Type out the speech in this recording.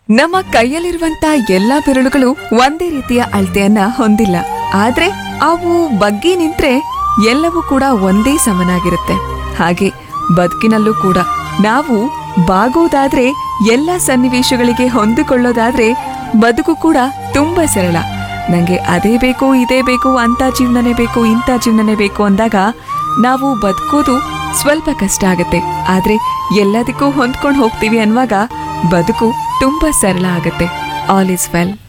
ನಮ್ಮ ಕೈಯಲ್ಲಿರುವಂತ ಎಲ್ಲಾ ಬೆರಳುಗಳು ಒಂದೇ ರೀತಿಯ ಅಳತೆಯನ್ನ ಹೊಂದಿಲ್ಲ ಆದ್ರೆ ಅವು ಬಗ್ಗಿ ನಿಂತ್ರೆ ಎಲ್ಲವೂ ಕೂಡ ಒಂದೇ ಸಮನಾಗಿರುತ್ತೆ ಹಾಗೆ ಬದುಕಿನಲ್ಲೂ ಕೂಡ ನಾವು ಬಾಗೋದಾದ್ರೆ ಎಲ್ಲ ಸನ್ನಿವೇಶಗಳಿಗೆ ಹೊಂದಿಕೊಳ್ಳೋದಾದ್ರೆ ಬದುಕು ಕೂಡ ತುಂಬಾ ಸರಳ ನಂಗೆ ಅದೇ ಬೇಕು ಇದೇ ಬೇಕು ಅಂತ ಜೀವನನೇ ಬೇಕು ಇಂಥ ಜೀವನನೇ ಬೇಕು ಅಂದಾಗ ನಾವು ಬದುಕೋದು ಸ್ವಲ್ಪ ಕಷ್ಟ ಆಗತ್ತೆ ಆದ್ರೆ ಎಲ್ಲದಕ್ಕೂ ಹೊಂದ್ಕೊಂಡು ಹೋಗ್ತೀವಿ ಅನ್ನುವಾಗ ಬದುಕು ತುಂಬಾ ಸರಳ ಆಗತ್ತೆ ಆಲ್ ಇಸ್ ವೆಲ್